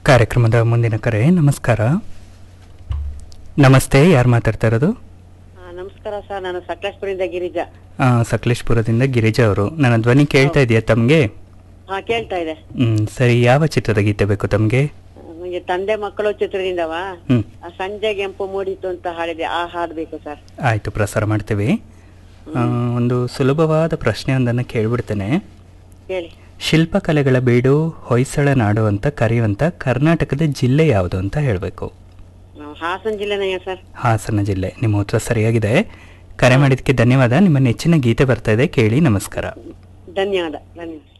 ಕಾರ್ಯಕ್ರಮದ ಮುಂದಿನ ಕರೆ ನಮಸ್ಕಾರ ನಮಸ್ತೆ ಯಾರು ಮಾತಾಡ್ತಾ ಇರೋದು ಆ, ನಮಸ್ಕಾರ ಸರ್ ನಾನು ಸಕಲೇಶ್ಪುರದಿಂದ ಗಿರಿಜಾ ಆ, ಸಕಲೇಶ್ಪುರದಿಂದ ಗಿರಿಜಾ ಅವರು ನನ್ನ ಧ್ವನಿ ಕೇಳ್ತಾ ಇದೆಯಾ ತಮಗೆ ಹಾ ಕೇಳ್ತಾ ಇದೆ ಹ್ಮ್ ಸರಿ ಯಾವ ಚಿತ್ರದ ಗೀತೆ ಬೇಕು ತಮಗೆ ನನಗೆ ತಂದೆ ಮಕ್ಕಳು ಚಿತ್ರದಿಂದವ ಹ್ಮ್ ಆ ಸಂಜೆ ಕೆಂಪು ಮೂಡಿತು ಅಂತ ಹಾಡಿದೆ ಆ ಹಾಡ್ ಬೇಕು ಸರ್ ಆಯ್ತು ಪ್ರಸಾರ ಮಾಡ್ತೀವಿ ಆ, ಒಂದು ಸುಲಭವಾದ ಪ್ರಶ್ನೆಯೊಂದನ್ನು ಕೇಳ್ಬಿಡ್ತೇನೆ ಹೇಳಿ ಶಿಲ್ಪಕಲೆಗಳ ಬೀಡು ಹೊಯ್ಸಳ ನಾಡು ಅಂತ ಕರೆಯುವಂಥ ಕರ್ನಾಟಕದ ಜಿಲ್ಲೆ ಯಾವುದು ಅಂತ ಹೇಳಬೇಕು ನಾವು ಹಾಸನ ಜಿಲ್ಲೆನಯ್ಯ ಸರ್ ಹಾಸನ ಜಿಲ್ಲೆ ನಿಮ್ಮ ಉತ್ತರ ಸರಿಯಾಗಿದೆ ಕರೆ ಮಾಡಿದ್ದಕ್ಕೆ ಧನ್ಯವಾದ ನಿಮ್ಮ ನೆಚ್ಚಿನ ಗೀತೆ ಬರ್ತಾ ಇದೆ ಕೇಳಿ ನಮಸ್ಕಾರ ಧನ್ಯವಾದ ಧನ್ಯವಾದ